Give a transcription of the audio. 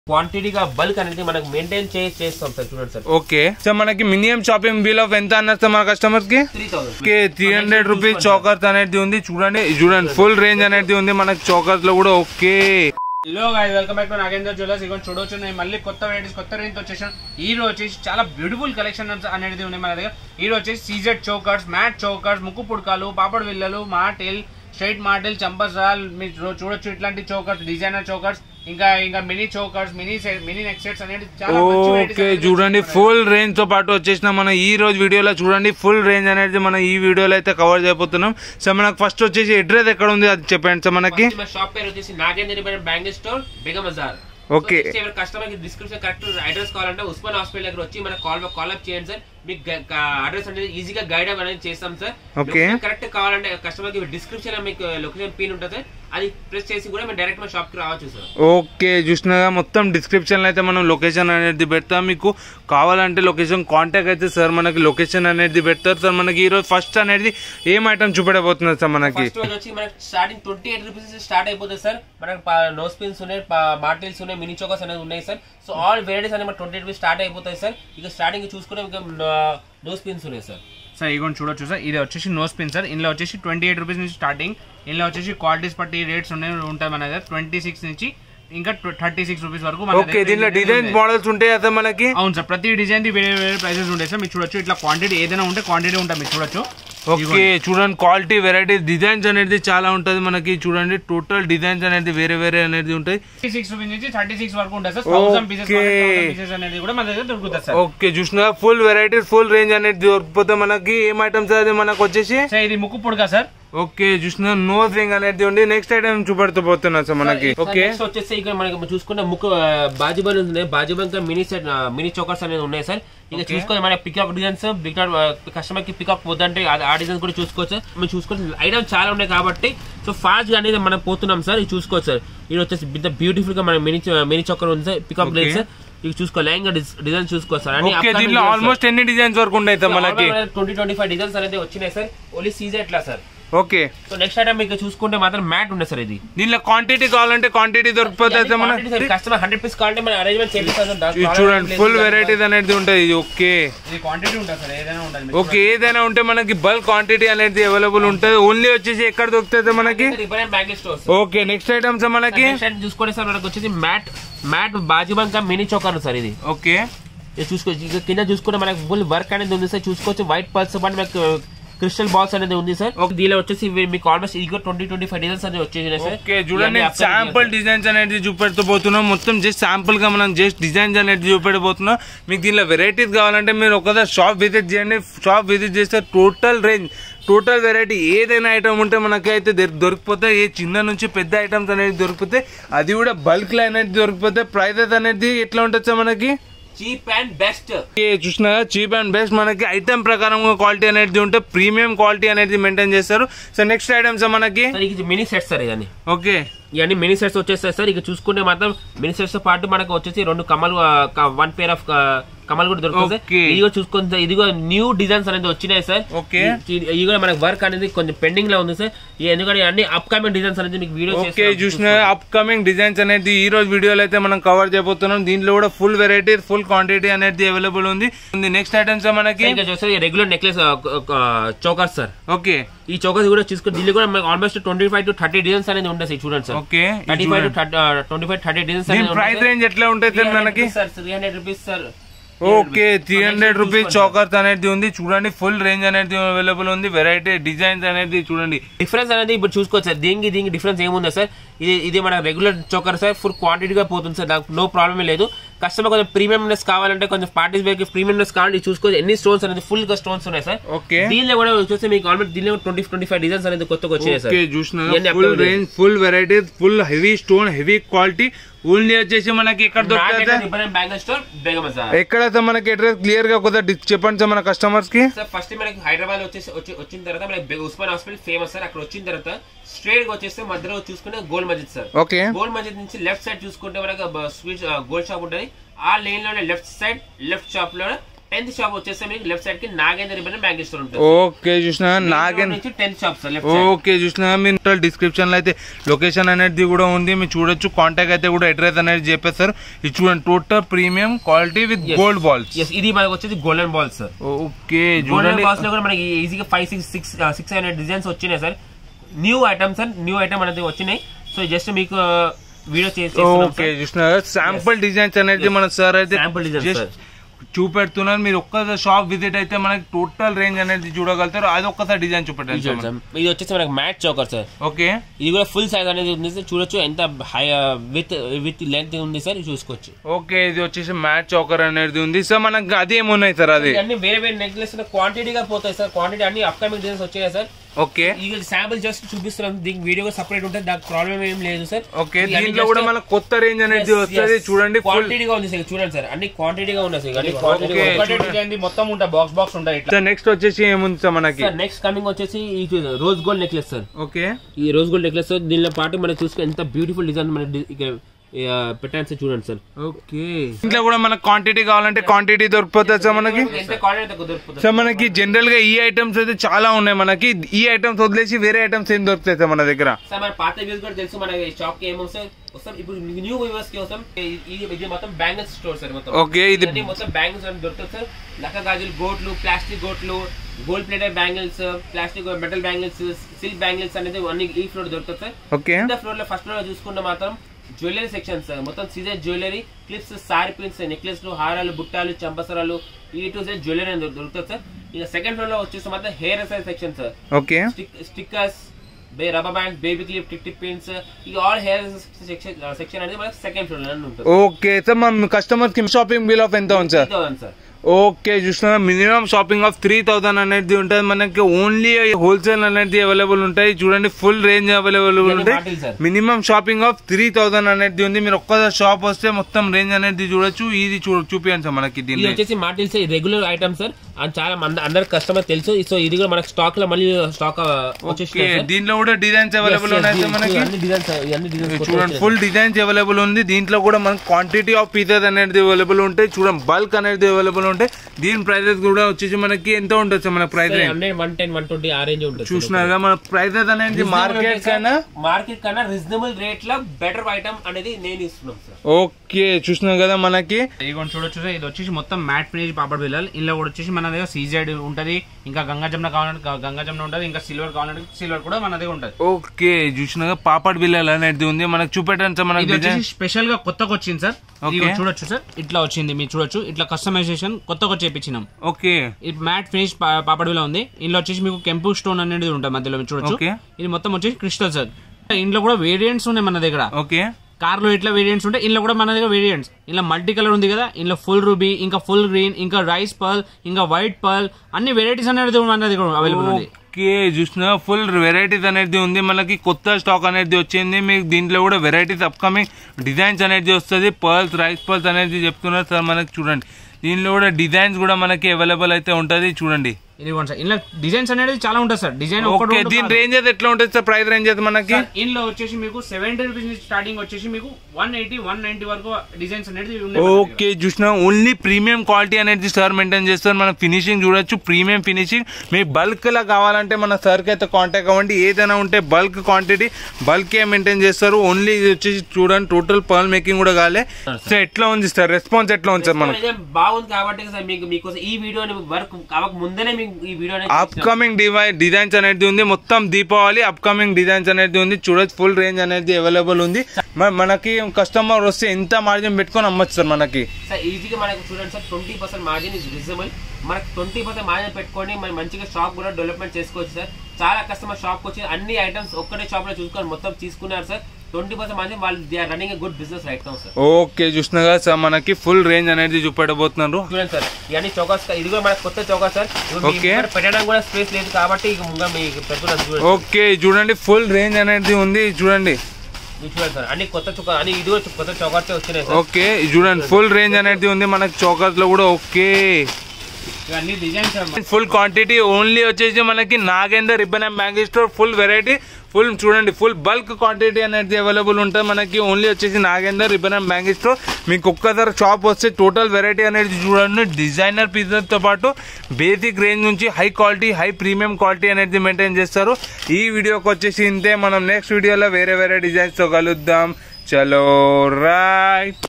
క్వాంటిటీగా bulk అనేది మనకు maintain చేస్తాం సార్ చూడండి సార్ ఓకే సో మనకి మినిమం షాపింగ్ బిల్ ఆఫ్ ఎంత అన్నారు సార్ మన కస్టమర్స్ కి three thousand okay three hundred rupees chokers అనేది ఉంది చూడండి చూడండి ఫుల్ రేంజ్ అనేది ఉంది మనకి చౌకర్స్ లో కూడా okay hello guys welcome back to Nagendra jewellers ఇక చూడొచ్చు నేను మళ్ళీ కొత్త వెరైటీస్ కొత్త రేంజ్ వచ్చేసాను ఈ రోజు వచ్చేసి చాలా బ్యూటిఫుల్ కలెక్షన్ అనేది ఉంది మన దగ్గర ఈ రోజు వచ్చేసి సీజెడ్ చౌకర్స్ మ్యాట్ చౌకర్స్ ముక్కు పుడకాలు పాపడ్ విల్లలు మార్టెల్ స్ట్రైట్ మార్టెల్ చంపసరాల్ మీరు చూ- చూడొచ్చు ఇట్లాంటి చౌకర్స్ డిజైనర్ చౌకర్స్ ఇంకా ఇంకా mini chokers mini mini neck sets అనేది చాలా మంచి varieties ఓకే అనేది చూడండి వచ్చినాయి. ఫుల్ రేంజ్ తో పాటు వచ్చేసిన మన ఈ రోజు వీడియోలో చూడండి ఫుల్ రేంజ్ అనేది మనం ఈ వీడియోలో అయితే కవర్ చేయబోతున్నాం సో మనకు ఫస్ట్ వచ్చేసి అడ్రస్ ఎక్కడ ఉంది అది చెప్పండి సార్ మనకి First మన షాప్ పేరు వచ్చేసి Nagendra bangle store Begum Bazaar Okay. Customer కి డిస్క్రిప్షన్ కరెక్ట్ అడ్రస్ కావాలంటే ఉస్మాన్ హాస్పిటల్ దగ్గర వచ్చి మన కాల్ కాల్ అప్ చేయండి సార్ మీకు అడ్రస్ అనేది ఈజీగా గైడ్ అనేది చేస్తాం సార్ Okay. కరెక్ట్ కావాలంటే కస్టమర్ కి డిస్క్రిప్షన్ మీకు లొకేషన్ పిన్ ఉంటుంది సార్ అది ప్రెస్ చేసి కూడా మేము డైరెక్ట్ మన షాప్ కి రావచ్చు సార్ ఓకే చూసినాగా మొత్తం డిస్క్రిప్షన్ లో అయితే మనం లొకేషన్ అనేది పెడతాం మీకు కావాలంటే లొకేషన్ కాంటాక్ట్ అయితే సార్ మనకి లొకేషన్ అనేది పెడతారు సార్ మనకి ఈ రోజు ఫస్ట్ అనేది ఏం ఐటమ్ చూపెడబోతున్నారు సార్ మనకి ఫస్ట్ వన్ వచ్చి మనకి starting twenty eight rupees start అయిపోతుంది సార్ మనకి నోస్ పిన్స్ ఉన్నాయి మార్టిల్స్ ఉన్నాయి మినీ చోకర్స్ అనేది ఉన్నాయి సార్ సో ఆల్ వెరైటీస్ అనేవి ట్వంటీ ఎయిట్ రూపీస్ స్టార్ట్ అయిపోతాయి సార్ ఇక స్టార్టింగ్ చూసుకుంటే ఇంకా నోస్ పిన్స్ ఉన్నాయి సార్ సార్ ఇగోండి చూడొచ్చు సార్ ఇది వచ్చేసి నో స్పిన్ సార్ ఇందులో వచ్చేసి ట్వంటీ ఎయిట్ రూపీస్ నుంచి స్టార్టింగ్ ఇందులో వచ్చేసి క్వాలిటీస్ బట్టి రేట్స్ ఉన్నాయి ఉంటాయి మన దగ్గర ట్వంటీ సిక్స్ నుంచి ఇంకా థర్టీ సిక్స్ రూపీస్ వరకు మన ఓకే దగ్గర దీనిలో range అనేది డిజైన్ ఉంది. మోడల్స్ ఉంటాయి సార్ మనకి అవును సార్ ప్రతి డిజైన్ ది వేరే వేరే ప్రైసెస్ ఉంటాయి సార్ మీరు చూడొచ్చు ఇట్లా క్వాంటిటీ ఏదైనా ఉంటే క్వాంటిటీ ఉంటాయి మీరు చూడొచ్చు ఓకే చూడండి క్వాలిటీ వెరైటీ డిజైన్స్ అనేది చాలా ఉంటది మనకి చూడండి టోటల్ డిజైన్స్ అనేది వేరే వేరే అనేది ఉంటాయి థర్టీ సిక్స్ రూపీస్ నుంచి థర్టీ సిక్స్ వరకు ఉంటాయి sir thousand pieces Okay. Pieces అనేది కూడా మన దగ్గర దొరుకుతుంది సార్ ఓకే చూసినా ఫుల్ వెరైటీస్ ఫుల్ రేంజ్ అనేది దొరికిపోతే మనకి ఏం ఐటమ్స్ అది మనకు వచ్చేసి సార్ ఇది ముక్కు పొడక సార్ ఓకే చూసిన నోస్ రింగ్ అనేది ఉంది నెక్స్ట్ ఐటమ్ చూపెడుతూ పోతున్నా సార్ మనకి ఓకే నెక్స్ట్ వచ్చేసి ఇక్కడ మనకి చూసుకుంటే ముక్కు బాజీబన్ ఉంది బాజీబన్ మినీ సెట్ మినీ చోకర్స్ అనేది ఉన్నాయి సార్ ఇక చూసుకొని మన పికప్ డిజైన్స్ పికప్ కస్టమర్ కి పికప్ వద్దంటే అది- ఆ డిజైన్స్ కూడా చూసుకోవచ్చు మనం చూసుకొని ఐటమ్ చాలా ఉన్నాయి కాబట్టి సో ఫాస్ట్ గా అనేది మనం పోతున్నాం సార్ ఇది చూసుకోవచ్చు సార్ ఇది వచ్చేసి బిద్ద బ్యూటిఫుల్ గా మన మినీ మినీ చోకర్ ఉంది sir pickup Okay. Grade sir ఇది చూసుకో లైంగా డిజైన్ చూసుకోవచ్చు సార్ ఓకే దీనిలో ఆల్మోస్ట్ ఎన్ని డిజైన్స్ వరకు ఉన్నాయి సార్ మనకి ట్వంటీ ట్వంటీ ఫైవ్ డిజైన్స్ అనేది వచ్చినాయి సార్ ఓన్లీ సీజర్ ఎట్లా sir okay so next item మీకు చూసుకుంటే మాత్రం మ్యాట్ ఉంది సార్ ఇది దీనిలో క్వాంటిటీ కావాలంటే క్వాంటిటీ దొరికిపోతుంది సార్ మన కస్టమర్ హండ్రెడ్ పీస్ కావాలంటే మన అరేంజ్మెంట్ చేపిస్తాం ఇది చూడండి ఫుల్ వెరైటీస్ అనేది ఉంటుంది ఓకే ఇది క్వాంటిటీ ఉంటుంది సార్ ఏదైనా ఉంటుంది ఓకే ఏదైనా ఉంటే మనకి బల్క్ క్వాంటిటీ అనేది అవైలబుల్ ఉంటుంది ఓన్లీ వచ్చేసి ఎక్కడ దొరుకుతుంది మనకి రిపేర్ bangle stores okay next items మనకి చూసుకోండి సార్ మనకు వచ్చేసి మ్యాట్ మ్యాట్ బాజీబంక మినీ చౌకర్ సార్ ఇది ఓకే ఇది చూసుకోవచ్చు ఇక కింద చూసుకుంటే మనకు ఫుల్ వర్క్ అనేది ఉంది సార్ చూసుకోవచ్చు వైట్ పల్స్ పాటు మనకు క్రిస్టల్ బాల్స్ అనేది ఉంది సార్ దీనిలో వచ్చేసి ఇవి మీకు ఆల్మోస్ట్ ఇది ట్వంటీ ట్వంటీ ఫైవ్ డిజైన్స్ అనేది వచ్చేసి సార్ ఓకే చూడండి శాంపుల్ డిజైన్స్ అనేది చూపెడుతూ పోతున్నాం మొత్తం జస్ట్ శాంపుల్ గా మనం జస్ట్ డిజైన్స్ అనేది చూపెట్టబోతున్నాం మీకు దీనిలో వెరైటీస్ కావాలంటే మీరు ఒకసారి షాప్ విజిట్ చేయండి షాప్ విజిట్ చేస్తే టోటల్ రేంజ్ టోటల్ వెరైటీ ఏదైనా ఐటమ్ ఉంటే మనకైతే దొరి- దొరికిపోతాయి ఏ చిన్న నుంచి పెద్ద ఐటమ్స్ అనేది దొరికిపోతాయి అది కూడా బల్క్ లో అనేది దొరికిపోతే ప్రైజెస్ అనేది ఎట్లా ఉంటుంది సార్ మనకి చీప్ అండ్ బెస్ట్ చూసిన చీప్ అండ్ బెస్ట్ మనకి ఐటమ్ ప్రకారం క్వాలిటీ అనేది ఉంటే ప్రీమియం క్వాలిటీ అనేది మెయింటైన్ చేస్తారు సో నెక్స్ట్ ఐటమ్స్ మనకి సార్ ఇది మినీ సెట్ సార్ ఇవన్నీ ఓకే ఇవన్నీ మినీ సెట్స్ వచ్చేస్తాయి సార్ ఇక చూసుకుంటే మాత్రం మినీ సెట్స్ తో పాటు మనకు వచ్చేసి రెండు కమల్ వన్ పేర్ ఆఫ్ కమల్ కూడా దొరుకుతుంది సార్. Okay. ఇది కూడా చూసుకుంటే సార్, ఇది కూడా న్యూ డిజైన్స్ అనేది వచ్చినాయి సార్ Okay. ఇది ఇది కూడా మనకు వర్క్ అనేది కొంచెం పెండింగ్ లో ఉంది సార్ ఇది ఎందుకంటే అన్ని అప్ కమింగ్ డిజైన్స్ అనేది మీకు వీడియో ఓకే చూసిన అప్ కమింగ్ డిజైన్స్ అనేది ఈ రోజు వీడియోలో అయితే మనం కవర్ చేయబోతున్నాం దీంట్లో కూడా ఫుల్ వెరైటీ ఫుల్ క్వాంటిటీ అనేది అవైలబుల్ ఉంది నెక్స్ట్ ఐటమ్స్ మనకి ఇంకా చూస్తే regular necklace chokers sir okay ఈ చౌకర్స్ కూడా చూసుకుంటే దీనిలో కూడా మనకు almost twenty five to thirty designs అనేది ఉంటాయి సార్ చూడండి sir okay thirty five to twenty five thirty designs దీని ప్రైస్ రేంజ్ ఎట్లా ఉంటుంది సార్ మనకి sir three hundred rupees sir okay three hundred rupees chokers అనేది ఉంది చూడండి ఫుల్ రేంజ్ అనేది అవైలబుల్ ఉంది వెరైటీ డిజైన్స్ అనేది చూడండి డిఫరెన్స్ అనేది ఇప్పుడు చూసుకోవచ్చు సార్ దీనికి దీనికి డిఫరెన్స్ ఏముంది సార్ ఇది ఇది మన రెగ్యులర్ చోకర్ సార్ ఫుల్ క్వాంటిటీగా పోతుంది సార్ నాకు నో ప్రాబ్లం లేదు కస్టమర్ కొంచెం ప్రీమియంనెస్ కావాలంటే కొంచెం పార్టీస్ వేర్ ప్రీమియంనెస్ కావాలంటే చూసుకోవచ్చు ఎన్ని స్టోన్స్ అనేది ఫుల్ గా స్టోన్స్ ఉన్నాయి సార్ ఓకే దీనిలో కూడా చూస్తే మీకు ఆల్మోస్ట్ దీనిలో ట్వంటీ ట్వంటీ ఫైవ్ డిజైన్స్ అనేది కొత్తగా వచ్చాయి సార్ ఓకే చూసిన ఇవన్నీ full upload range full varieties full heavy stone heavy quality only వచ్చేసి మనకి ఎక్కడ దొరుకుతుంది sir? Bangle store Begum sir ఎక్కడ సార్ మనకి అడ్రస్ క్లియర్ గా ఒకసారి డి- చెప్పండి సార్ మన కస్టమర్స్ కి సార్ ఫస్ట్ మనకి హైదరాబాద్ వచ్చేసి వచ్చి వచ్చిన తర్వాత మనకి బె- ఉస్మాన్ హాస్పిటల్ ఫేమస్ సార్ అక్కడ వచ్చిన తర్వాత స్ట్రేట్ గా వచ్చేస్తే మధ్యలో చూసుకుంటే gold Masjid sir okay gold Masjid నుంచి లెఫ్ట్ సైడ్ చూసుకుంటే మనకు స్వీట్ గోల్డ్ షాప్ ఉంటుంది ఆ లేన్ లోనే లెఫ్ట్ సైడ్ లెఫ్ట్ షాప్ లో టెన్త్ షాప్ వచ్చేసి మీకు లెఫ్ట్ సైడ్ కి నాగేంద్ర రిబన్ బ్యాంక్ స్టోర్ ఉంటుంది ఓకే చూసిన నాగేన్ నుంచి tenth shop sir left side okay చూసిన మీరు డిస్క్రిప్షన్ లో అయితే లొకేషన్ అనేది కూడా ఉంది మీరు చూడొచ్చు కాంటాక్ట్ అయితే కూడా అడ్రస్ అనేది చెప్పేస్తారు ఇది చూడండి total premium quality with Yes. Gold balls yes ఇది మనకు వచ్చేసి golden ball sir okay golden చూడండి బాల్స్ లో కూడా మనకి ఈజీగా five six six six hundred designs వచ్చినాయి sir new items sir new item అనేది వచ్చినాయి సో జస్ట్ మీకు వీడియో చేసి ఓకే చూసిన శాంపుల్ డిజైన్స్ అనేది మన సార్ అయితే Sample designs, just sir. చూపెడుతున్నారు మీరు ఒక్కసారి షాప్ విజిట్ అయితే మనకి టోటల్ రేంజ్ అనేది చూడగలుగుతారు అది ఒక్కసారి డిజైన్ చూపెట్టండి సార్ మనకి. ఇది వచ్చేసి మనకి మ్యాట్ చౌకర్ సార్ ఓకే ఇది కూడా ఫుల్ సైజ్ అనేది ఉంది సార్ చూడొచ్చు ఎంత హై విత్ విత్ లెంత్ ఉంది సార్ ఇది చూసుకోవచ్చు ఓకే ఇది వచ్చేసి మ్యాచ్ చౌకర్ అనేది ఉంది సార్ మనకి అది ఏమున్నాయి సార్ అది అన్ని వేరే వేరే నెక్లెస్ క్వాంటిటీగా పోతాయి సార్ క్వాంటిటీ అన్ని అప్కమింగ్ డిజైన్స్ వచ్చాయి సార్ ఓకే ఇది శాంపుల్ జస్ట్ చూపిస్తున్నాం దీనికి వీడియో సపరేట్ ఉంటుంది దానికి ప్రాబ్లం ఏం లేదు సార్ ఓకే దీంట్లో కూడా మన కొత్త రేంజ్ అనేది వస్తుంది చూడండి ఫుల్ క్వాంటిటీగా ఉంది సార్ చూడండి సార్ అన్ని క్వాంటిటీగా ఉన్నాయి సార్ అన్ని quantity Okay. గా ఉన్నాయి. ఒకటే డిజైన్ మొత్తం ఉంటాయి బాక్స్ బాక్స్ ఉంటాయి ఇట్లా సార్ నెక్స్ట్ వచ్చేసి ఏముంది సార్ మనకి సార్ నెక్స్ట్ కమింగ్ వచ్చేసి ఈ rose gold necklace sir okay ఈ రోజ్ గోల్డ్ నెక్లెస్ దీనిలో పాటు మనం చూసుకుని ఎంత బ్యూటిఫుల్ డిజైన్ మన డి- ఇక, ఆ, పెట్టాను సార్ చూడండి సార్ ఓకే ఇంట్లో కూడా మనకు క్వాంటిటీ కావాలంటే క్వాంటిటీ దొరికిపోతుంది సార్ మనకి ఎంత క్వాంటిటీ తక్కువ దొరుకుతుంది సార్ మనకి జనరల్ గా ఈ ఐటమ్స్ అయితే చాలా ఉన్నాయి మనకి ఈ ఐటమ్స్ వదిలేసి వేరే ఐటమ్స్ ఏం దొరుకుతాయి సార్ మన దగ్గర సార్ మన పాత వ్యూస్ కూడా తెలుసు మన షాప్ కి ఏమో సార్ వస్తాం ఇప్పుడు న్యూ వ్యూవర్స్ కి వస్తాం ఇది ఇది మొత్తం బ్యాంగిల్స్ స్టోర్ సార్ మొత్తం ఓకే ఇది ఇవన్నీ మొత్తం బ్యాంగిల్స్ అని దొరుకుతుంది సార్ లక్క గాజులు గోట్లు ప్లాస్టిక్ గోట్లు gold plated bangles plastic metal bangles silk bangles అనేది అన్ని ఈ ఫ్లోర్ దొరుకుతుంది సార్ ఓకే కింద ఫ్లోర్ లో ఫస్ట్ ఫ్లోర్ లో చూసుకుంటే మాత్రం జ్యువెలరీ సెక్షన్ సార్ మొత్తం సీజర్ jewellery clips sorry pins necklace లు హారాలు బుట్టాలు చంపసరాలు ఈ టు సెట్ జ్యువెలరీ అని దొరు- దొరుకుతుంది సార్ ఇక సెకండ్ ఫ్లోర్ లో వచ్చేసి మాత్రం హెయిర్ ఎక్సైజ్ section sir okay stick stickers బే rubber band baby clip tick tick pins ఇక ఆల్ హెయిర్ సెక్షన్ సెక్షన్ అనేది మనకి సెకండ్ ఫ్లోర్ లో ఉంటుంది ఓకే సార్ మన కస్టమర్స్ కి షాపింగ్ బిల్ ఆఫ్ ఎంత ఉంది సార్ 3000 సార్ ఓకే చూసిన minimum shopping of three thousand అనేది ఉంటుంది మనకి ఓన్లీ హోల్సేల్ అనేది అవైలబుల్ ఉంటాయి చూడండి ఫుల్ రేంజ్ అవైలబుల్ ఇవన్నీ ఉంటాయి మాటలు sir. Minimum shopping of three thousand అనేది ఉంది మీరు ఒక్కసారి షాప్ వస్తే మొత్తం రేంజ్ అనేది చూడొచ్చు ఇది చూ చూపించండి సార్ మనకి ఇది దీన్ని వచ్చేసి మార్టిల్స్ రెగ్యులర్ ఐటమ్ సార్ అది చాలా మంది అందరికి కస్టమర్ తెలుసు సో ఇది కూడా మనకి స్టాక్ లో మళ్ళీ స్టాక్ వచ్చేసి ఓకే దీంట్లో కూడా డిజైన్స్ అవైలబుల్ ఉన్నాయి సార్ మనకి అన్ని డిజైన్స్ అన్ని డిజైన్స్ చూడండి ఫుల్ డిజైన్స్ అవైలబుల్ ఉంది దీంట్లో కూడా మనకి క్వాంటిటీ ఆఫ్ పీసెస్ అనేది అవైలబుల్ ఉంటాయి చూడండి బల్క్ అనేది అవైలబుల్ ఉంటాయి దీని ప్రైజెస్ కూడా వచ్చేసి మనకి ఎంత ఉంటుంది సార్ మన price range hundred one ten one twenty ఆ రేంజ్ ఉంటుంది చూసినారుగా మన ప్రైజెస్ అనేది మార్కెట్ కన్నా మార్కెట్ కన్నా రీజనబుల్ రేట్ లో బెటర్ ఐటమ్ అనేది నేను ఇస్తున్నాం సార్ ఓకే చూసినాం కదా మనకి ఇదిగోండి చూడొచ్చు సార్, ఇది వచ్చేసి మొత్తం మ్యాట్ ఫినిష్ పాపడ్ బిల్లలు ఇందులో కూడా వచ్చేసి మన దగ్గర సీజెడ్ ఉంటది ఇంకా గంగా జమున కావాలంటే గ- గంగా జమున ఉంటది ఇంకా సిల్వర్ కావాలంటే సిల్వర్ కూడా మన దగ్గర ఉంటది ఓకే చూసినాగా పాపడ్ బిల్లలు అనేది ఉంది మనకు చూపెట్టండి సార్ మనకి ఇది డిజైన్ వచ్చేసి స్పెషల్ గా కొత్తగా వచ్చింది సార్ Okay. ఇది చూడొచ్చు సార్ ఇట్లా వచ్చింది మీరు చూడొచ్చు ఇట్లా కస్టమైజేషన్ కొత్తగా చేపించినాం ఓకే ఇది మ్యాట్ ఫినిష్ పాపడ్ బిల్ల ఉంది ఇందులో వచ్చేసి మీకు కెంపు స్టోన్ అనేది ఉంటుంది మధ్యలో మీరు చూడొచ్చు Okay. ఇది మొత్తం వచ్చేసి క్రిస్టల్ సార్ ఇందులో కూడా వేరియంట్స్ ఉన్నాయి మన దగ్గర ఓకే కార్ లో ఇట్లా వేరియంట్స్ ఉంటాయి ఇందులో కూడా మన దగ్గర వేరియంట్స్ ఇందులో మల్టీ కలర్ ఉంది కదా ఇందులో ఫుల్ రూబీ ఇంకా ఫుల్ గ్రీన్ ఇంకా రైస్ పర్ల్ ఇంకా వైట్ పర్ల్ అన్ని వెరైటీస్ అనేది మన దగ్గర అవైలబుల్ ఉంది ఓకే చూసిన ఫుల్ వెరైటీస్ అనేది ఉంది మనకి కొత్త స్టాక్ అనేది వచ్చింది మీకు దీంట్లో కూడా వెరైటీస్ అప్కమింగ్ డిజైన్స్ అనేది వస్తుంది పర్ల్స్ రైస్ పర్ల్స్ అనేది చెప్తున్నారు సార్ మనకి చూడండి దీనిలో కూడా డిజైన్స్ కూడా మనకి అవైలబుల్ అయితే ఉంటది చూడండి ఇది సార్ ఇందులో డిజైన్స్ అనేది చాలా ఉంటుంది సార్ డిజైన్ ఓకే దీని రేంజ్ అయితే ఎట్లా ఉంటుంది సార్ ప్రైస్ రేంజ్ అయితే మనకి ఇందులో వచ్చేసి మీకు సెవెంటీ రూపీస్ నుంచి స్టార్టింగ్ వచ్చేసి మీకు వన్ ఎయిటీ వన్ నైన్టీ వరకు డిజైన్స్ అనేది ఉన్నాయి మన దగ్గర. ఓకే చూసిన ఓన్లీ ప్రీమియం క్వాలిటీ అనేది సార్ మెయింటైన్ చేస్తారు మన ఫినిషింగ్ చూడొచ్చు ప్రీమియం ఫినిషింగ్ మీ బల్క్ లా కావాలంటే మన సార్ కి అయితే కాంటాక్ట్ అవ్వండి ఏదైనా ఉంటే బల్క్ క్వాంటిటీ బల్క్ ఏ మెయింటైన్ చేస్తారు ఓన్లీ ఇది వచ్చేసి చూడండి టోటల్ పర్ల్ మేకింగ్ కూడా కాలే సో ఎట్లా ఉంది సార్ రెస్పాన్స్ ఎట్లా ఉంది సార్ మనకి ఇదే బాగుంది కాబట్టి సార్ మీకు మీకోసం ఈ వీడియో వర్క్ కావక ముందనే మీకు ఈ వీడియో అనేది అప్ కమింగ్ డివై డిజైన్స్ అనేది ఉంది మొత్తం దీపావళి అప్ కమింగ్ డిజైన్స్ అనేది ఉంది చూడొచ్చు ఫుల్ రేంజ్ అనేది అవైలబుల్ ఉంది మ- మనకి కస్టమర్ వస్తే ఎంత మార్జిన్ పెట్టుకొని అమ్మచ్చు సార్ మనకి సార్ ఈజీగా మనకు చూడండి sir twenty percent margin is reasonable మనకు ట్వంటీ పర్సెంట్ మార్జిన్ పెట్టుకొని మనం మంచిగా షాప్ కూడా డెవలప్మెంట్ చేసుకోవచ్చు సార్ చాలా కస్టమర్ షాప్ వచ్చి అన్ని ఐటమ్స్ ఒక్కటే షాప్ లో చూసుకొని మొత్తం తీసుకున్నారు సార్ ట్వంటీ పర్సెంట్ మార్జిన్ వాళ్ళు they are running good business right now sir okay చూసినా కదా సార్ మనకి ఫుల్ రేంజ్ అనేది చూపెట్టబోతున్నారు చూడండి సార్ ఇవన్నీ చౌకాస్ ఇది కూడా మనకు కొత్త చౌకాస్ సార్ ఇప్పుడు మీ Okay. ముందర పెట్టడానికి కూడా స్పేస్ లేదు కాబట్టి ఇక ముందు మీకు పెడుతున్నారు చూడండి ఓకే చూడండి ఫుల్ రేంజ్ అనేది ఉంది చూడండి ఇది చూడండి సార్ అన్ని కొత్త చౌక అన్ని ఇది కూడా కొత్త చౌకాసే వచ్చినాయి సార్ ఓకే చూడండి ఫుల్ రేంజ్ అనేది ఉంది మనకి చౌకర్స్ లో కూడా ఓకే ఇవన్నీ డిజైన్స్ ఫుల్ క్వాంటిటీ ఓన్లీ వచ్చేసి మనకి Nagender ribbon and bangle store full variety full చూడండి ఫుల్ బల్క్ క్వాంటిటీ అనేది అవైలబుల్ ఉంటుంది మనకి ఓన్లీ వచ్చేసి Nagender ribbon and bangle store మీకు ఒక్కసారి షాప్ వస్తే టోటల్ వెరైటీ అనేది చూడండి డిజైనర్ పీసెస్తో పాటు బేసిక్ రేంజ్ నుంచి high quality high premium quality అనేది మెయింటైన్ చేస్తారు ఈ వీడియోకి వచ్చేసి ఇంతే మనం నెక్స్ట్ వీడియోలో వేరే వేరే డిజైన్స్తో కలుద్దాం చలో రైట్